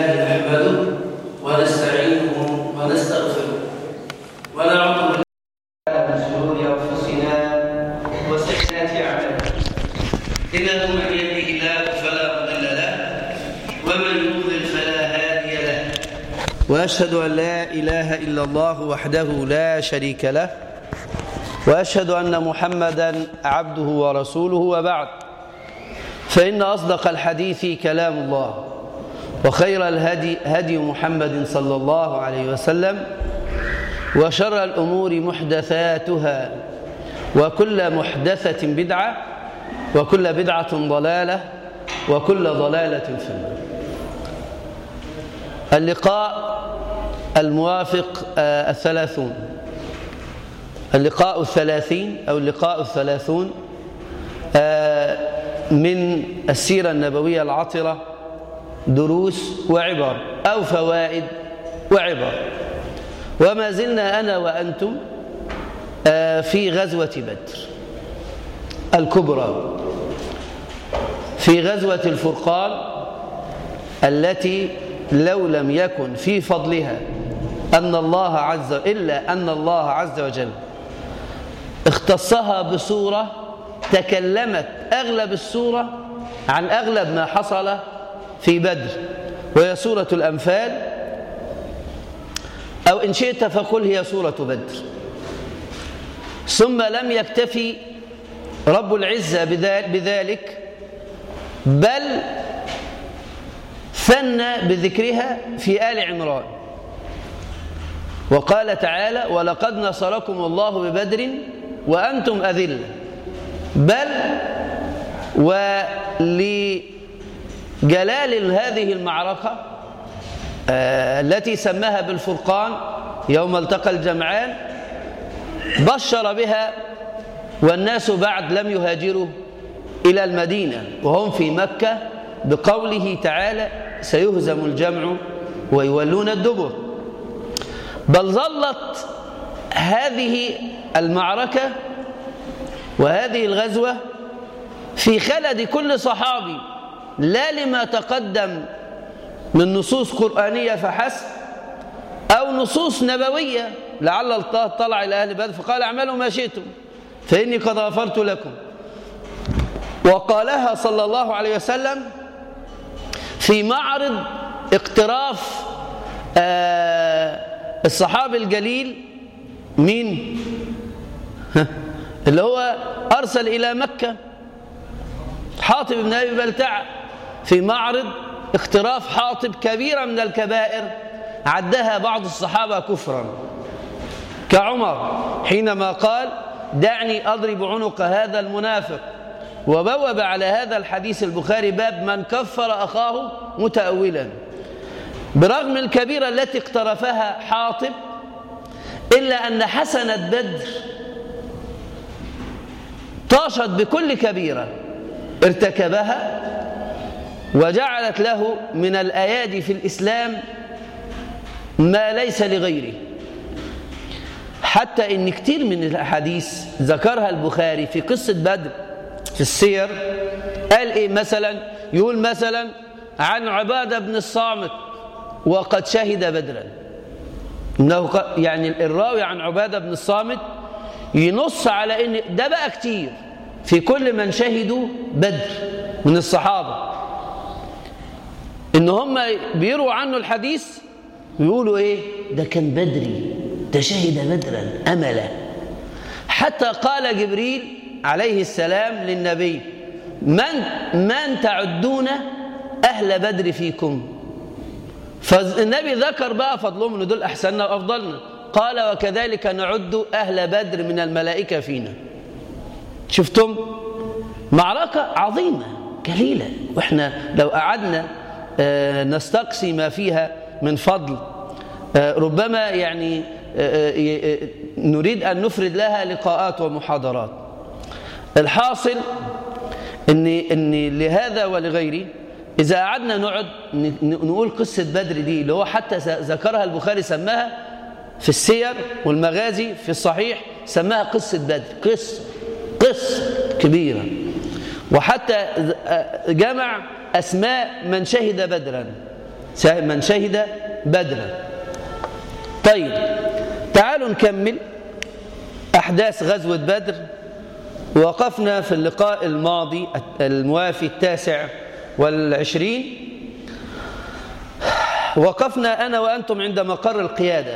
لله نحمده ونستعينه ونستغفره ونعوذ بالله من شرور انفسنا وسيئات اعمالنا انه من يهده الله فلا مضل له ومن يضلل فلا هادي له واشهد ان لا اله الا الله وحده لا شريك له واشهد ان محمدا عبده ورسوله وبعد فان اصدق الحديث كلام الله وخير الهدي هدي محمد صلى الله عليه وسلم وشر الامور محدثاتها وكل محدثه بدعه وكل بدعه ضلاله وكل ضلاله في النار اللقاء الموافق آه، الثلاثون اللقاء الثلاثين أو اللقاء الثلاثون آه، من السيرة النبوية العطرة دروس وعبر أو فوائد وعبر وما زلنا أنا وأنتم آه، في غزوة بدر الكبرى في غزوة الفرقان التي لو لم يكن في فضلها أن الله عز إلا أن الله عز وجل اختصها بصورة تكلمت أغلب السورة عن أغلب ما حصل في بدر وهي سورة الأنفال أو إن شئت فقل هي سورة بدر ثم لم يكتفي رب العزة بذلك بل ثنى بذكرها في آل عمران وقال تعالى ولقد نصركم الله ببدر وأنتم أذلة بل ولجلال هذه المعركة آه التي سماها بالفرقان يوم التقى الجمعان بشر بها والناس بعد لم يهاجروا إلى المدينة وهم في مكة بقوله تعالى سيهزم الجمع ويولون الدبر بل ظلت هذه المعركة وهذه الغزوة في خلد كل صحابي لا لما تقدم من نصوص قرآنية فحسب أو نصوص نبوية لعل الله طلع إلى أهل بدر فقال اعملوا ما شئتم فإني قد غفرت لكم وقالها صلى الله عليه وسلم في معرض اقتراف آه الصحابي الجليل مين اللي هو أرسل إلى مكة حاطب بن أبي بلتع في معرض اقتراف حاطب كبيرة من الكبائر عدها بعض الصحابة كفرا كعمر حينما قال دعني أضرب عنق هذا المنافق وبوب على هذا الحديث البخاري باب من كفر أخاه متأولا برغم الكبيرة التي اقترفها حاطب إلا أن حسنة بدر طاشت بكل كبيرة ارتكبها وجعلت له من الأيادي في الإسلام ما ليس لغيره حتى إن كتير من الأحاديث ذكرها البخاري في قصة بدر في السير قال إيه مثلا يقول مثلا عن عبادة بن الصامت وقد شهد بدرا إنه يعني الراوي عن عبادة بن الصامت ينص على إن ده بقى كتير في كل من شهدوا بدر من الصحابة إن هم بيروا عنه الحديث ويقولوا إيه ده كان بدري ده شهد بدرا أملا حتى قال جبريل عليه السلام للنبي من من تعدون أهل بدر فيكم فالنبي ذكر بقى فضلهم ان دول احسننا وافضلنا قال وكذلك نعد اهل بدر من الملائكه فينا شفتم معركه عظيمه جليله واحنا لو قعدنا نستقصي ما فيها من فضل ربما يعني نريد ان نفرد لها لقاءات ومحاضرات الحاصل ان ان لهذا ولغيره إذا قعدنا نقعد نقول قصة بدر دي اللي هو حتى ذكرها البخاري سماها في السير والمغازي في الصحيح سماها قصة بدر قصة قصة كبيرة وحتى جمع أسماء من شهد بدرا من شهد بدرا طيب تعالوا نكمل أحداث غزوة بدر وقفنا في اللقاء الماضي الموافي التاسع والعشرين وقفنا أنا وأنتم عند مقر القيادة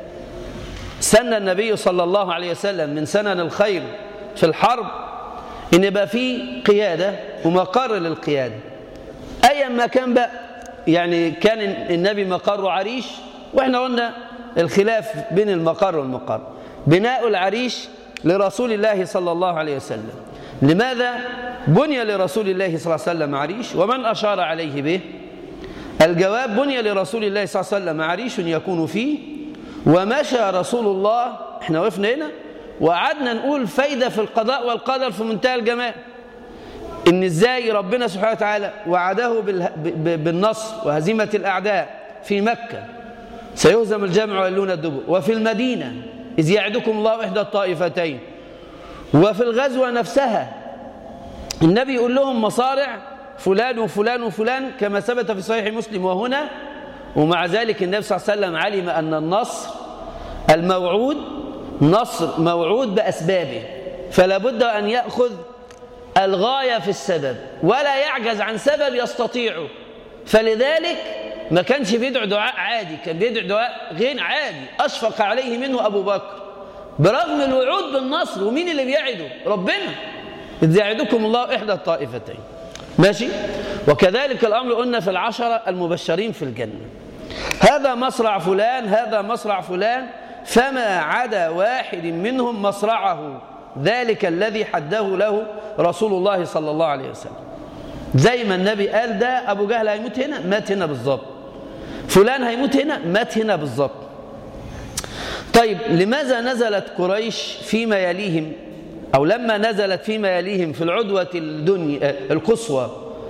سن النبي صلى الله عليه وسلم من سنن الخير في الحرب إن يبقى في قيادة ومقر للقيادة أيا ما كان بقى يعني كان النبي مقره عريش وإحنا قلنا الخلاف بين المقر والمقر بناء العريش لرسول الله صلى الله عليه وسلم لماذا بني لرسول الله صلى الله عليه وسلم عريش ومن أشار عليه به الجواب بني لرسول الله صلى الله عليه وسلم عريش يكون فيه ومشى رسول الله احنا وقفنا هنا وقعدنا نقول فايدة في القضاء والقدر في منتهى الجمال ان ازاي ربنا سبحانه وتعالى وعده بالنصر وهزيمة الأعداء في مكة سيهزم الجمع ويلون الدبر وفي المدينة إذ يعدكم الله إحدى الطائفتين وفي الغزوة نفسها النبي يقول لهم مصارع فلان وفلان وفلان كما ثبت في صحيح مسلم وهنا ومع ذلك النبي صلى الله عليه وسلم علم أن النصر الموعود نصر موعود بأسبابه فلا بد أن يأخذ الغاية في السبب ولا يعجز عن سبب يستطيعه فلذلك ما كانش بيدعو دعاء عادي كان بيدعو دعاء غير عادي أشفق عليه منه أبو بكر برغم الوعود بالنصر ومين اللي بيعده ربنا إذ يعدكم الله إحدى الطائفتين ماشي وكذلك الأمر قلنا في العشرة المبشرين في الجنة هذا مصرع فلان هذا مصرع فلان فما عدا واحد منهم مصرعه ذلك الذي حده له رسول الله صلى الله عليه وسلم زي ما النبي قال ده أبو جهل هيموت هنا مات هنا بالظبط فلان هيموت هنا مات هنا بالظبط طيب لماذا نزلت قريش فيما يليهم أو لما نزلت فيما يليهم في العدوة الدنيا القصوى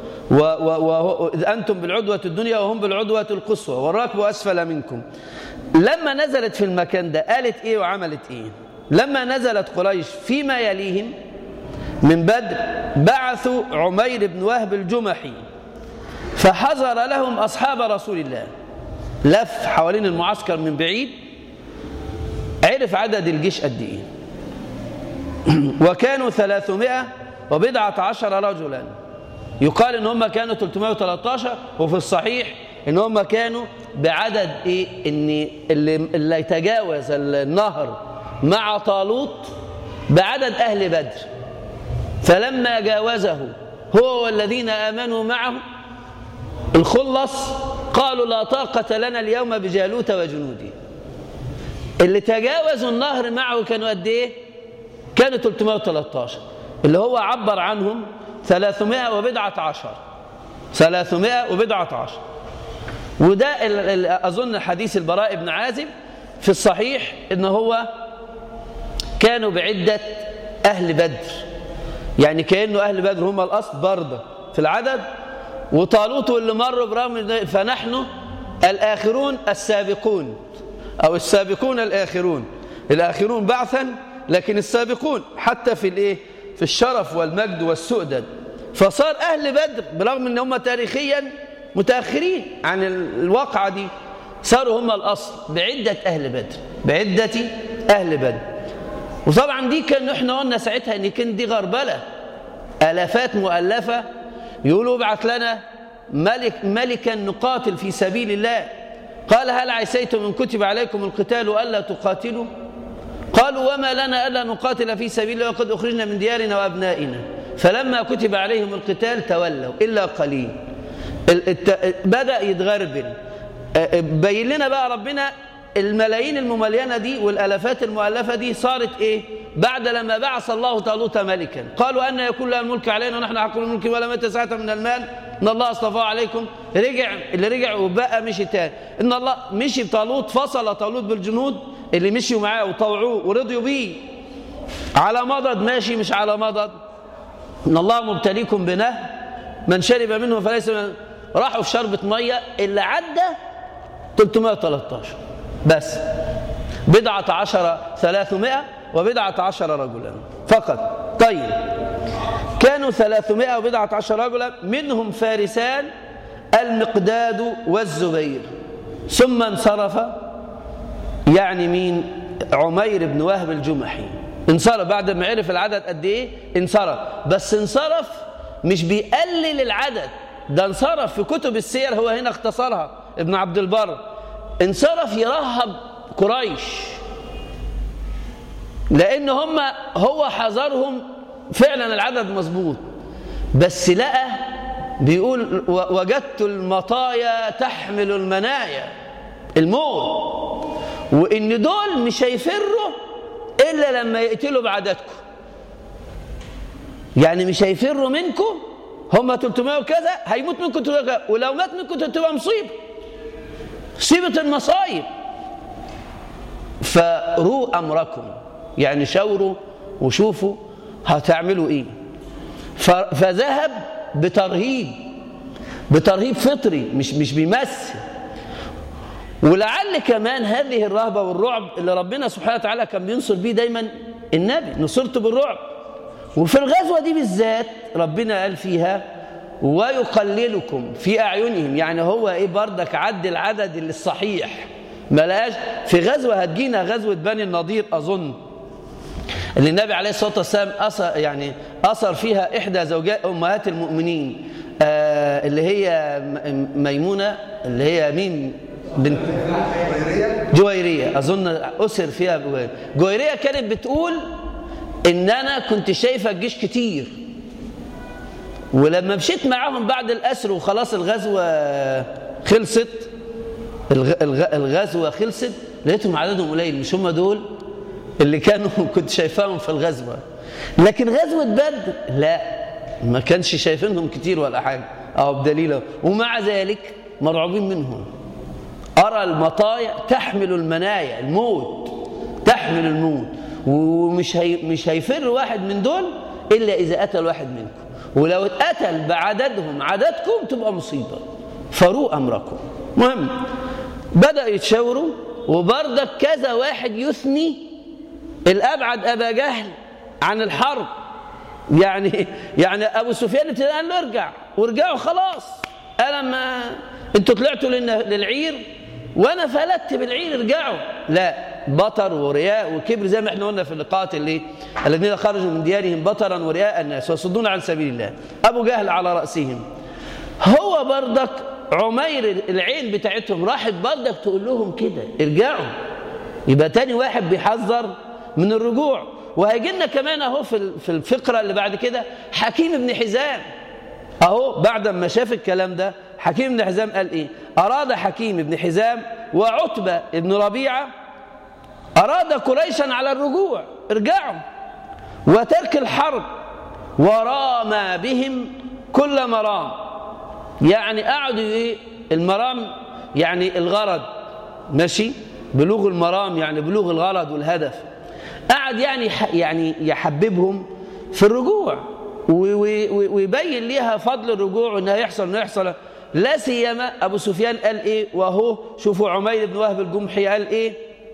وأنتم بالعدوة الدنيا وهم بالعدوة القصوى والركب أسفل منكم لما نزلت في المكان ده قالت إيه وعملت إيه لما نزلت قريش فيما يليهم من بدر بعثوا عمير بن وهب الجمحي فحضر لهم أصحاب رسول الله لف حوالين المعسكر من بعيد عرف عدد الجيش قد ايه وكانوا 300 وبضعة عشر رجلا يقال ان هم كانوا 313 وفي الصحيح ان هم كانوا بعدد ايه ان اللي, اللي يتجاوز النهر مع طالوت بعدد اهل بدر فلما جاوزه هو والذين امنوا معه الخلص قالوا لا طاقة لنا اليوم بجالوت وجنوده اللي تجاوزوا النهر معه كانوا قد ايه كانوا 313 اللي هو عبر عنهم 300 وبضعة عشر 300 وبضعة عشر وده أظن حديث البراء بن عازب في الصحيح ان هو كانوا بعدة أهل بدر يعني كأنه أهل بدر هم الأصل برضه في العدد وطالوت واللي مروا برغم فنحن الآخرون السابقون أو السابقون الآخرون الآخرون بعثا لكن السابقون حتى في الايه في الشرف والمجد والسؤدد فصار أهل بدر برغم ان هم تاريخيا متأخرين عن الواقعة دي صاروا هم الأصل بعدة أهل بدر بعدة أهل بدر وطبعا دي كان احنا قلنا ساعتها ان كان دي غربلة آلافات مؤلفة يقولوا ابعث لنا ملك ملكا نقاتل في سبيل الله قال هل عسيتم ان كتب عليكم القتال الا تقاتلوا قالوا وما لنا الا نقاتل في سبيل الله وقد اخرجنا من ديارنا وابنائنا فلما كتب عليهم القتال تولوا الا قليل بدا يتغربل بين لنا بقى ربنا الملايين المملينة دي والالافات المؤلفة دي صارت ايه بعد لما بعث الله طالوت ملكا قالوا أن يكون له الملك علينا ونحن حق الملك ولا متى ساعة من المال إن الله اصطفاه عليكم رجع اللي رجع وبقى مشي تاني إن الله مشي بطالوت فصل طالوت بالجنود اللي مشيوا معاه وطوعوه ورضيوا بيه على مضض ماشي مش على مضض إن الله مبتليكم بنهر من شرب منه فليس من راحوا في شربة مية اللي عدى 313 بس بضعة عشر ثلاثمائة وبضعة عشر رجلا فقط طيب كانوا ثلاثمائة وبضعة عشر رجلا منهم فارسان المقداد والزبير ثم انصرف يعني مين عمير بن وهب الجمحي انصرف بعد ما عرف العدد قد ايه انصرف بس انصرف مش بيقلل العدد ده انصرف في كتب السير هو هنا اختصرها ابن عبد البر انصرف يرهب قريش لان هم هو حذرهم فعلا العدد مظبوط بس لقى بيقول وجدت المطايا تحمل المنايا الموت وان دول مش هيفروا الا لما يقتلوا بعددكم يعني مش هيفروا منكم هم 300 وكذا هيموت منكم 300 وكذا ولو مات منكم تبقى مصيبه مصيبه المصايب فروا امركم يعني شاوروا وشوفوا هتعملوا ايه فذهب بترهيب بترهيب فطري مش مش بيمثل ولعل كمان هذه الرهبه والرعب اللي ربنا سبحانه وتعالى كان بينصر بيه دايما النبي نصرت بالرعب وفي الغزوه دي بالذات ربنا قال فيها ويقللكم في اعينهم يعني هو ايه بردك عد العدد اللي الصحيح ملاش في غزوه هتجينا غزوه بني النضير اظن اللي النبي عليه الصلاه والسلام اثر يعني اثر فيها احدى زوجات امهات المؤمنين آه اللي هي ميمونه اللي هي مين بنت جويريه اظن اسر فيها جويريه جويريه كانت بتقول ان انا كنت شايفه الجيش كتير ولما مشيت معاهم بعد الاسر وخلاص الغزوه خلصت الغزوه خلصت لقيتهم عددهم قليل مش هم دول اللي كانوا كنت شايفاهم في الغزوه لكن غزوه بدر لا ما كانش شايفينهم كتير ولا حاجه او بدليل ومع ذلك مرعوبين منهم ارى المطايا تحمل المنايا الموت تحمل الموت ومش هي مش هيفر واحد من دول الا اذا قتل واحد منكم ولو اتقتل بعددهم عددكم تبقى مصيبه فروا امركم مهم بدا يتشاوروا وبرضك كذا واحد يثني الابعد ابا جهل عن الحرب يعني يعني ابو سفيان قال له ارجع وارجعوا خلاص انا ما انتوا طلعتوا للعير وانا فلت بالعير ارجعوا لا بطر ورياء وكبر زي ما احنا قلنا في اللقاءات اللي الذين خرجوا من ديارهم بطرا ورياء الناس ويصدون عن سبيل الله ابو جهل على راسهم هو بردك عمير العين بتاعتهم راحت بردك تقول لهم كده ارجعوا يبقى تاني واحد بيحذر من الرجوع وهيجي لنا كمان اهو في في الفقره اللي بعد كده حكيم بن حزام اهو بعد ما شاف الكلام ده حكيم بن حزام قال ايه اراد حكيم بن حزام وعتبه بن ربيعه اراد قريشا على الرجوع ارجعوا وترك الحرب ورام بهم كل مرام يعني قعدوا ايه المرام يعني الغرض ماشي بلوغ المرام يعني بلوغ الغرض والهدف قعد يعني يعني يحببهم في الرجوع ويبين ليها فضل الرجوع وانها يحصل انه يحصل لا سيما ابو سفيان قال ايه وهو شوفوا عمير بن وهب الجمحي قال ايه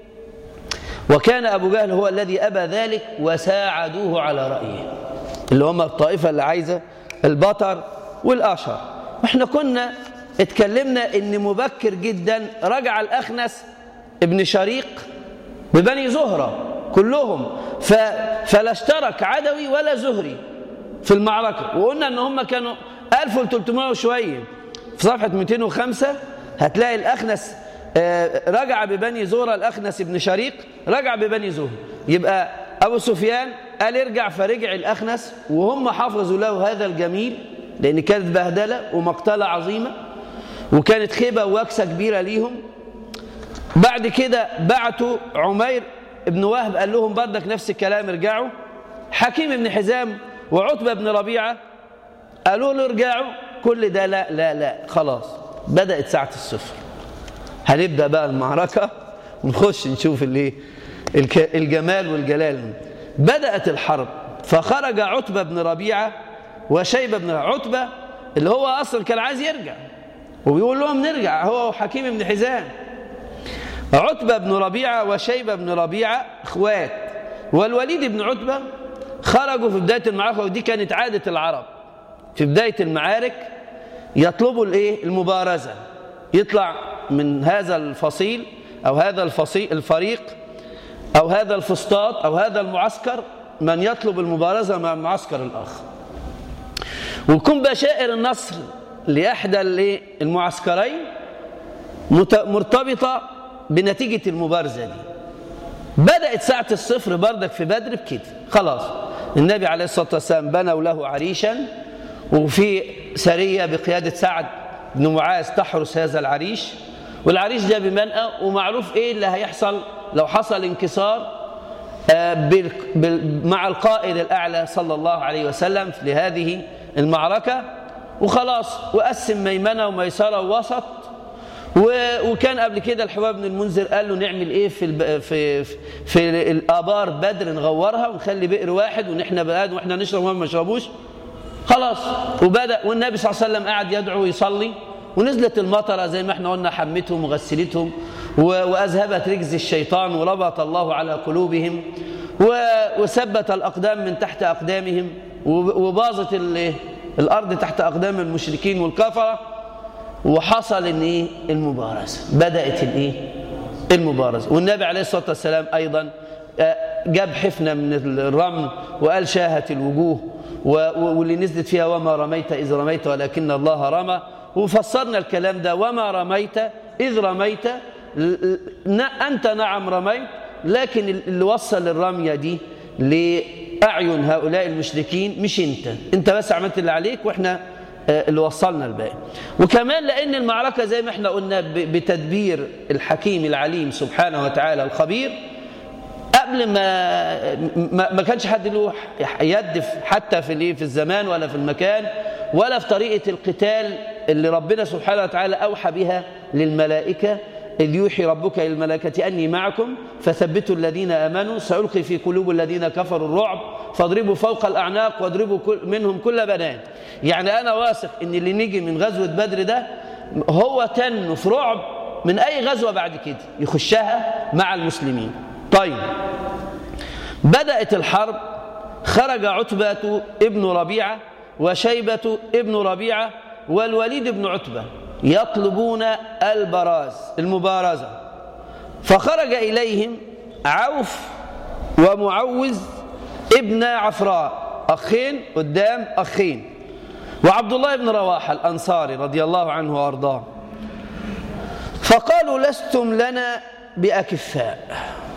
وكان ابو جهل هو الذي ابى ذلك وساعدوه على رايه اللي هم الطائفه اللي عايزه البطر والاشر واحنا كنا اتكلمنا ان مبكر جدا رجع الاخنس ابن شريق ببني زهره كلهم ف... فلا اشترك عدوي ولا زهري في المعركة وقلنا ان هم كانوا 1300 وشوية في صفحة 205 هتلاقي الأخنس رجع ببني زهرة الأخنس بن شريق رجع ببني زهرة يبقى أبو سفيان قال ارجع فرجع الأخنس وهم حافظوا له هذا الجميل لأن كانت بهدلة ومقتلة عظيمة وكانت خيبة ووكسة كبيرة ليهم بعد كده بعتوا عمير ابن وهب قال لهم بردك نفس الكلام ارجعوا حكيم بن حزام وعتبة بن ربيعة قالوا له ارجعوا كل ده لا لا لا خلاص بدأت ساعة الصفر هنبدأ بقى المعركة ونخش نشوف الايه الجمال والجلال بدأت الحرب فخرج عتبة بن ربيعة وشيبة بن عتبة اللي هو أصلا كان عايز يرجع وبيقول لهم نرجع هو وحكيم بن حزام عتبة بن ربيعة وشيبة بن ربيعة اخوات والوليد بن عتبة خرجوا في بداية المعركة ودي كانت عادة العرب في بداية المعارك يطلبوا الايه المبارزة يطلع من هذا الفصيل أو هذا الفصيل الفريق أو هذا الفسطاط أو هذا المعسكر من يطلب المبارزة مع المعسكر الآخر ويكون بشائر النصر لإحدى المعسكرين مرتبطة بنتيجة المبارزة دي بدأت ساعة الصفر بردك في بدر بكده خلاص النبي عليه الصلاة والسلام بنوا له عريشا وفي سرية بقيادة سعد بن معاذ تحرس هذا العريش والعريش ده بمنأى ومعروف ايه اللي هيحصل لو حصل انكسار مع القائد الأعلى صلى الله عليه وسلم لهذه المعركة وخلاص وقسم ميمنة وميسرة ووسط وكان قبل كده الحباب بن المنذر قال له نعمل ايه في في في الابار بدر نغورها ونخلي بئر واحد ونحن بقاد واحنا نشرب وهم ما يشربوش خلاص وبدا والنبي صلى الله عليه وسلم قاعد يدعو ويصلي ونزلت المطره زي ما احنا قلنا حمتهم وغسلتهم واذهبت رجز الشيطان وربط الله على قلوبهم وثبت الاقدام من تحت اقدامهم وباظت الارض تحت اقدام المشركين والكفره وحصل ان ايه المبارزه بدات الايه المبارزه والنبي عليه الصلاه والسلام ايضا جاب حفنه من الرمل وقال شاهت الوجوه واللي نزلت فيها وما رميت اذ رميت ولكن الله رمى وفسرنا الكلام ده وما رميت اذ رميت انت نعم رميت لكن اللي وصل الرميه دي لاعين هؤلاء المشركين مش انت انت بس عملت اللي عليك واحنا اللي وصلنا الباقي وكمان لأن المعركة زي ما احنا قلنا بتدبير الحكيم العليم سبحانه وتعالى الخبير قبل ما ما كانش حد له يد حتى في في الزمان ولا في المكان ولا في طريقة القتال اللي ربنا سبحانه وتعالى أوحى بها للملائكة إذ يوحي ربك للملائكة أني معكم فثبتوا الذين آمنوا سألقي في قلوب الذين كفروا الرعب فاضربوا فوق الأعناق واضربوا كل منهم كل بنان يعني أنا واثق إن اللي نيجي من غزوة بدر ده هو تنه في رعب من أي غزوة بعد كده يخشها مع المسلمين طيب بدأت الحرب خرج عتبة ابن ربيعة وشيبة ابن ربيعة والوليد بن عتبة يطلبون البراز المبارزة فخرج إليهم عوف ومعوز ابن عفراء أخين قدام أخين وعبد الله بن رواحة الأنصاري رضي الله عنه وأرضاه فقالوا لستم لنا بأكفاء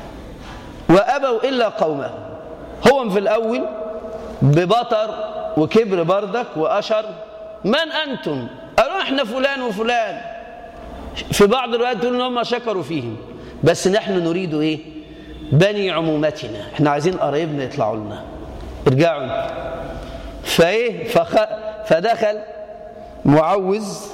وأبوا إلا قومه هو في الأول ببطر وكبر بردك وأشر من أنتم قالوا احنا فلان وفلان في بعض الروايات تقول ان هم شكروا فيهم بس نحن نريد ايه بني عمومتنا احنا عايزين قرايبنا يطلعوا لنا ارجعوا انت فايه فخ... فدخل معوز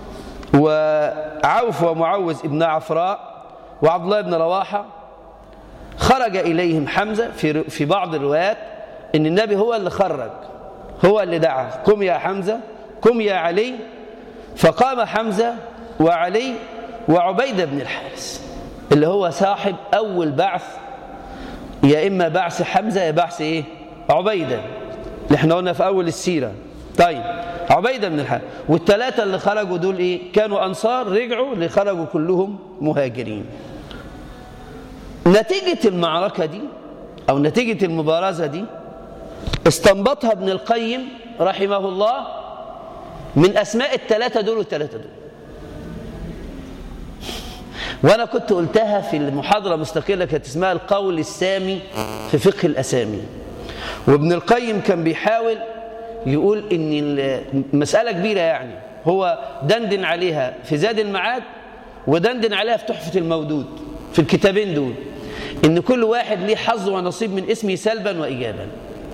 وعوف ومعوز ابن عفراء وعبد الله بن رواحه خرج اليهم حمزه في في بعض الروايات ان النبي هو اللي خرج هو اللي دعا قم يا حمزه قم يا علي فقام حمزة وعلي وعبيدة بن الحارث اللي هو صاحب أول بعث يا إما بعث حمزة يا بعث إيه عبيدة اللي احنا قلنا في أول السيرة طيب عبيدة بن الحارث والثلاثة اللي خرجوا دول إيه كانوا أنصار رجعوا اللي خرجوا كلهم مهاجرين نتيجة المعركة دي أو نتيجة المبارزة دي استنبطها ابن القيم رحمه الله من أسماء الثلاثة دول والثلاثة دول وأنا كنت قلتها في المحاضرة مستقلة كانت اسمها القول السامي في فقه الأسامي وابن القيم كان بيحاول يقول إن المسألة كبيرة يعني هو دندن عليها في زاد المعاد ودندن عليها في تحفة المودود في الكتابين دول إن كل واحد ليه حظ ونصيب من اسمه سلبا وإيجابا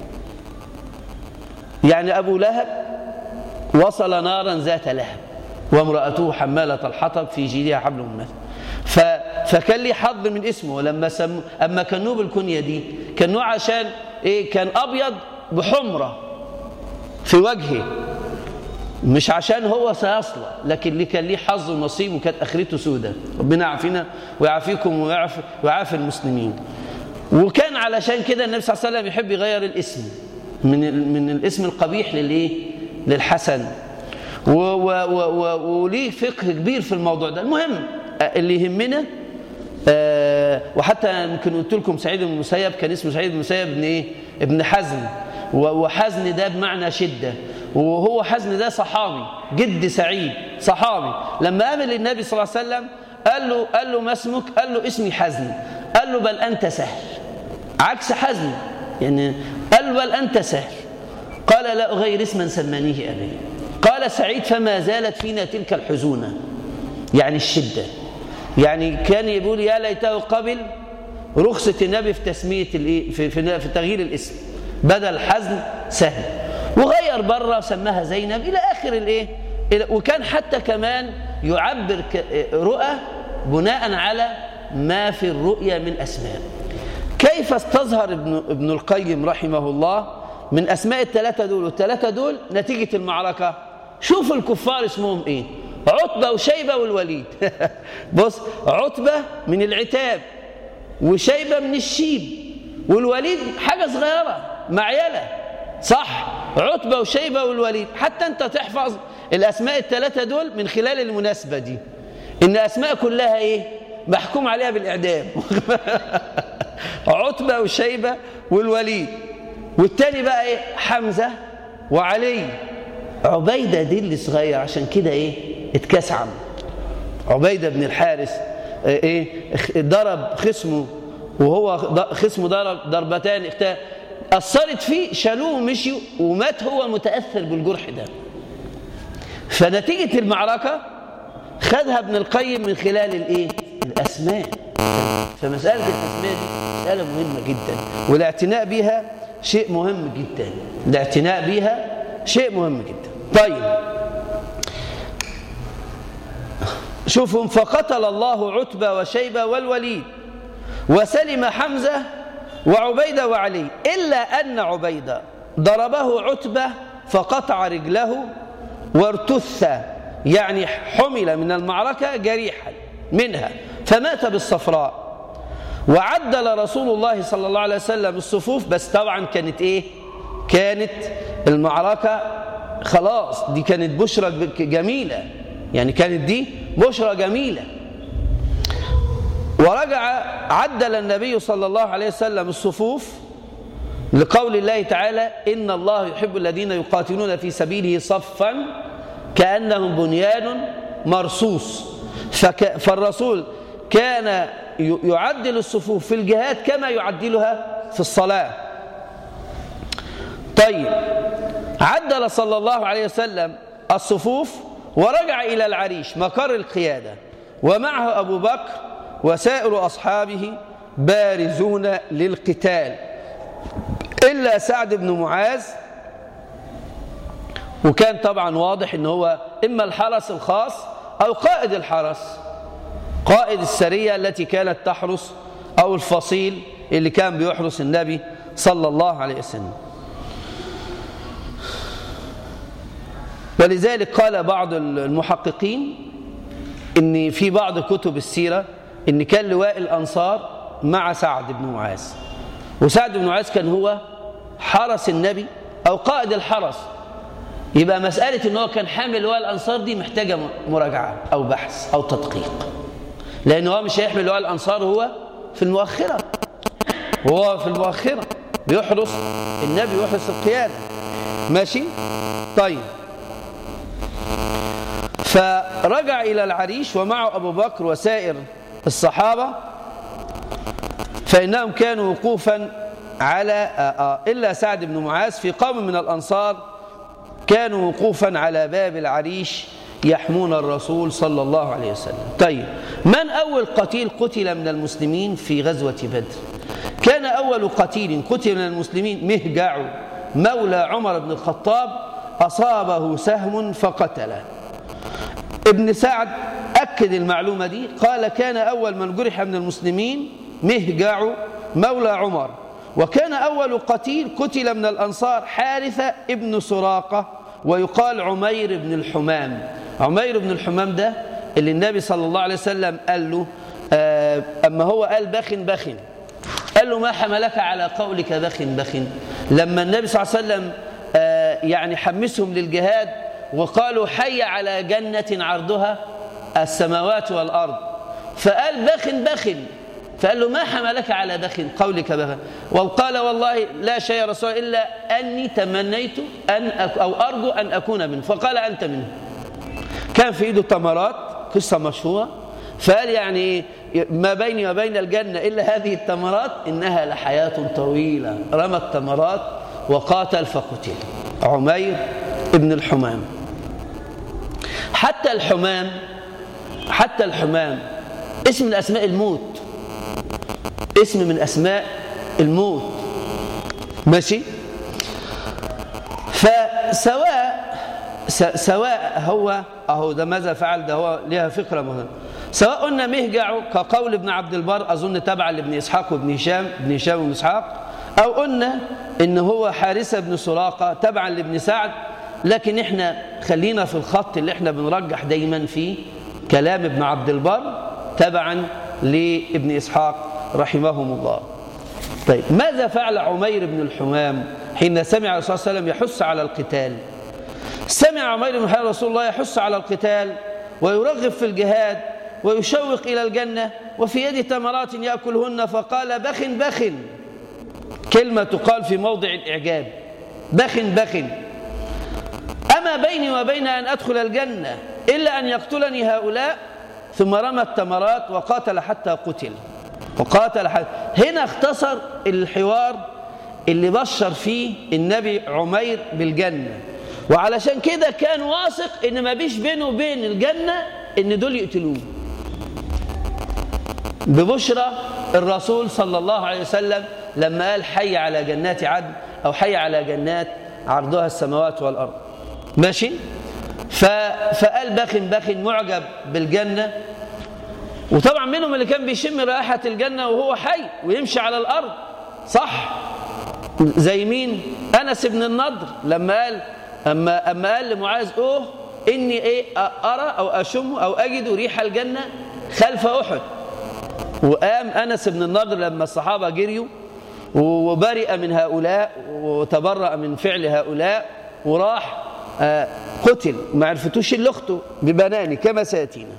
يعني أبو لهب وصل نارا ذات لهب وامرأته حمالة الحطب في جيدها حبل من مثل ف... فكان لي حظ من اسمه ولما سموا أما كانوه بالكنية دي كانوه عشان إيه كان أبيض بحمرة في وجهه مش عشان هو سيصلى لكن اللي كان ليه حظ ونصيب وكانت اخرته سودة ربنا يعافينا ويعافيكم ويعافي, ويعافي المسلمين وكان علشان كده النبي صلى الله عليه وسلم يحب يغير الاسم من من الاسم القبيح للايه للحسن وليه فقه كبير في الموضوع ده المهم اللي يهمنا آه وحتى يمكن قلت لكم سعيد بن المسيب كان اسمه سعيد بن المسيب ابن ايه ابن حزن وحزن ده بمعنى شده وهو حزن ده صحابي جد سعيد صحابي لما قابل النبي صلى الله عليه وسلم قال له قال له ما اسمك قال له اسمي حزن قال له بل انت سهل عكس حزن يعني قال له بل انت سهل قال لا اغير اسما سمانيه ابي قال سعيد فما زالت فينا تلك الحزونه يعني الشده يعني كان يقول يا ليته قبل رخصة النبي في تسمية في, في, في تغيير الاسم بدل حزن سهل وغير بره وسماها زينب إلى آخر الإيه وكان حتى كمان يعبر رؤى بناء على ما في الرؤيا من أسماء كيف استظهر ابن, ابن القيم رحمه الله من أسماء الثلاثة دول والثلاثة دول نتيجة المعركة شوف الكفار اسمهم إيه عتبة وشيبة والوليد بص عتبة من العتاب وشيبة من الشيب والوليد حاجة صغيرة معيلة صح عتبة وشيبة والوليد حتى أنت تحفظ الأسماء الثلاثة دول من خلال المناسبة دي إن أسماء كلها إيه محكوم عليها بالإعدام عتبة وشيبة والوليد والتاني بقى إيه حمزة وعلي عبيدة دي اللي صغير عشان كده إيه اتكسعم عبيدة بن الحارث ايه ضرب خصمه وهو خصمه ضرب ضربتان أثرت فيه شالوه ومشيوا ومات هو متأثر بالجرح ده فنتيجة المعركة خدها ابن القيم من خلال الايه الأسماء فمسألة الأسماء دي مسألة مهمة جدا والاعتناء بها شيء مهم جدا الاعتناء بها شيء مهم جدا طيب شوفهم فقتل الله عتبة وشيبة والوليد وسلم حمزة وعبيدة وعلي إلا أن عبيدة ضربه عتبة فقطع رجله وارتث يعني حمل من المعركة جريحا منها فمات بالصفراء وعدل رسول الله صلى الله عليه وسلم الصفوف بس طبعا كانت ايه كانت المعركة خلاص دي كانت بشرى جميلة يعني كانت دي بشرى جميلة ورجع عدل النبي صلى الله عليه وسلم الصفوف لقول الله تعالى إن الله يحب الذين يقاتلون في سبيله صفا كأنهم بنيان مرصوص فك فالرسول كان يعدل الصفوف في الجهاد كما يعدلها في الصلاة طيب عدل صلى الله عليه وسلم الصفوف ورجع إلى العريش مقر القيادة ومعه أبو بكر وسائر أصحابه بارزون للقتال إلا سعد بن معاذ وكان طبعا واضح ان هو إما الحرس الخاص أو قائد الحرس قائد السرية التي كانت تحرس أو الفصيل اللي كان بيحرس النبي صلى الله عليه وسلم ولذلك قال بعض المحققين ان في بعض كتب السيرة ان كان لواء الأنصار مع سعد بن معاذ وسعد بن معاذ كان هو حرس النبي أو قائد الحرس يبقى مسألة ان هو كان حامل لواء الأنصار دي محتاجة مراجعة أو بحث أو تدقيق لأن هو مش هيحمل لواء الأنصار هو في المؤخرة وهو في المؤخرة بيحرس النبي يحرس القيادة ماشي طيب فرجع إلى العريش ومعه أبو بكر وسائر الصحابة فإنهم كانوا وقوفا على إلا سعد بن معاذ في قوم من الأنصار كانوا وقوفا على باب العريش يحمون الرسول صلى الله عليه وسلم طيب من أول قتيل قتل من المسلمين في غزوة بدر كان أول قتيل قتل من المسلمين مهجع مولى عمر بن الخطاب أصابه سهم فقتله ابن سعد أكد المعلومة دي قال كان أول من جرح من المسلمين مهجع مولى عمر وكان أول قتيل قتل من الأنصار حارثة ابن سراقة ويقال عمير بن الحمام عمير بن الحمام ده اللي النبي صلى الله عليه وسلم قال له آه أما هو قال بخن بخن قال له ما حملك على قولك بخن بخن لما النبي صلى الله عليه وسلم آه يعني حمسهم للجهاد وقالوا حي على جنة عرضها السماوات والأرض فقال بخ بخ فقال له ما حملك على بخ قولك بخ وقال والله لا شيء يا رسول الله إلا أني تمنيت أن أك أو أرجو أن أكون منه فقال أنت منه كان في إيده تمرات قصة مشهورة فقال يعني ما بيني وبين الجنة إلا هذه التمرات إنها لحياة طويلة رمى التمرات وقاتل فقتل عمير ابن الحمام حتى الحمام حتى الحمام اسم من أسماء الموت اسم من أسماء الموت ماشي فسواء سواء هو أهو ده ماذا فعل ده هو ليها فكرة مهمة سواء قلنا مهجع كقول ابن عبد البر أظن تبعا لابن إسحاق وابن هشام ابن هشام وابن إسحاق أو قلنا إن هو حارثة بن سراقة تبعا لابن سعد لكن احنا خلينا في الخط اللي احنا بنرجح دايما فيه كلام ابن عبد البر تبعا لابن إسحاق رحمهم الله طيب ماذا فعل عمير بن الحمام حين سمع الرسول صلى الله عليه وسلم يحث على القتال سمع عمير بن الحمام رسول الله يحث على القتال ويرغب في الجهاد ويشوق إلى الجنة وفي يد تمرات يأكلهن فقال بخ بخ كلمة تقال في موضع الإعجاب بخ بخ أما بيني وبين أن أدخل الجنة إلا أن يقتلني هؤلاء ثم رمى التمرات وقاتل حتى قتل وقاتل حتى هنا اختصر الحوار اللي بشر فيه النبي عمير بالجنة وعلشان كده كان واثق ان ما بيش بينه وبين الجنة ان دول يقتلوه ببشرى الرسول صلى الله عليه وسلم لما قال حي على جنات عدن أو حي على جنات عرضها السماوات والأرض ماشي ف... فقال بخ بخ معجب بالجنة وطبعا منهم اللي كان بيشم رائحة الجنة وهو حي ويمشي على الأرض صح زي مين أنس بن النضر لما قال أما, أما قال لمعاذ أوه إني إيه أرى أو أشم أو أجد ريح الجنة خلف أحد وقام أنس بن النضر لما الصحابة جريوا وبرئ من هؤلاء وتبرأ من فعل هؤلاء وراح قتل ما عرفتوش اللي اخته ببناني كما سياتينا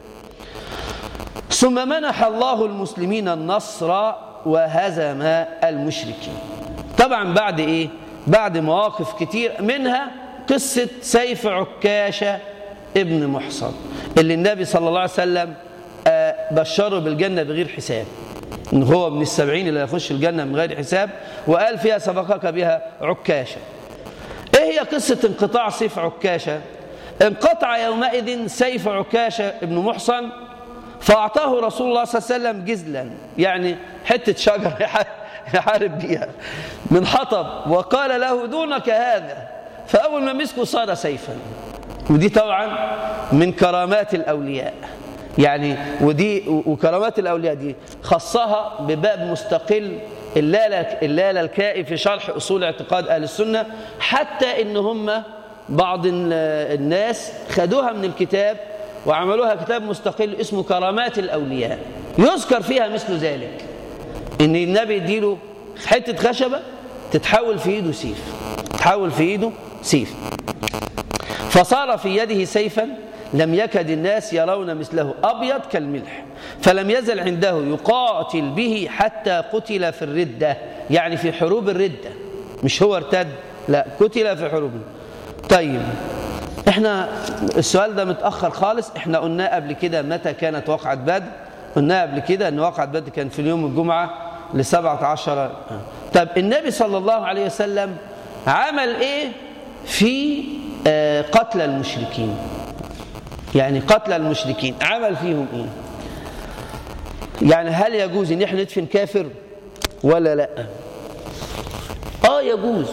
ثم منح الله المسلمين النصر وهزم المشركين طبعا بعد ايه بعد مواقف كتير منها قصة سيف عكاشة ابن محصن اللي النبي صلى الله عليه وسلم بشره بالجنة بغير حساب إن هو من السبعين اللي يخش الجنة من غير حساب وقال فيها سبقك بها عكاشة إيه هي قصة انقطاع سيف عكاشة انقطع يومئذ سيف عكاشة ابن محصن فأعطاه رسول الله صلى الله عليه وسلم جزلا يعني حتة شجر يحارب بيها من حطب وقال له دونك هذا فأول ما مسكه صار سيفا ودي طبعا من كرامات الأولياء يعني ودي وكرامات الأولياء دي خصها بباب مستقل اللالة, اللالة الكائي في شرح أصول اعتقاد أهل السنة حتى إن هم بعض الناس خدوها من الكتاب وعملوها كتاب مستقل اسمه كرامات الأولياء يذكر فيها مثل ذلك إن النبي يديله حتة خشبة تتحول في إيده سيف تتحول في إيده سيف فصار في يده سيفا لم يكد الناس يرون مثله أبيض كالملح فلم يزل عنده يقاتل به حتى قتل في الردة يعني في حروب الردة مش هو ارتد لا قتل في حروب طيب احنا السؤال ده متأخر خالص احنا قلنا قبل كده متى كانت وقعة بدر قلنا قبل كده ان وقعة بدر كان في اليوم الجمعة لسبعة عشر طب النبي صلى الله عليه وسلم عمل ايه في قتل المشركين يعني قتل المشركين عمل فيهم ايه يعني هل يجوز ان احنا ندفن كافر ولا لا اه يجوز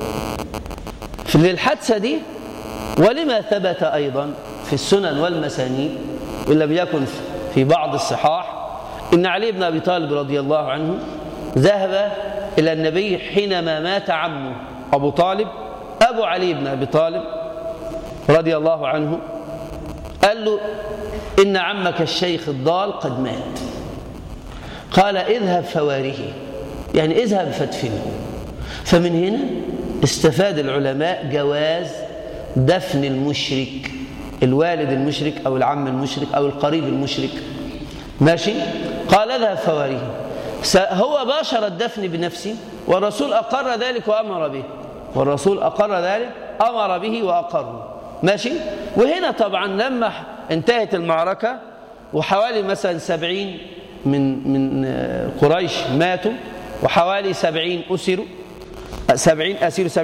في الحادثه دي ولما ثبت ايضا في السنن والمسانيد وان لم يكن في بعض الصحاح ان علي بن ابي طالب رضي الله عنه ذهب الى النبي حينما مات عمه ابو طالب ابو علي بن ابي طالب رضي الله عنه قال له إن عمك الشيخ الضال قد مات قال اذهب فواره يعني اذهب فادفنه فمن هنا استفاد العلماء جواز دفن المشرك الوالد المشرك أو العم المشرك أو القريب المشرك ماشي قال اذهب فواريه هو باشر الدفن بنفسه والرسول أقر ذلك وأمر به والرسول أقر ذلك أمر به وأقره ماشي وهنا طبعا لما انتهت المعركة وحوالي مثلا سبعين من من قريش ماتوا وحوالي سبعين أسروا سبعين أسيروا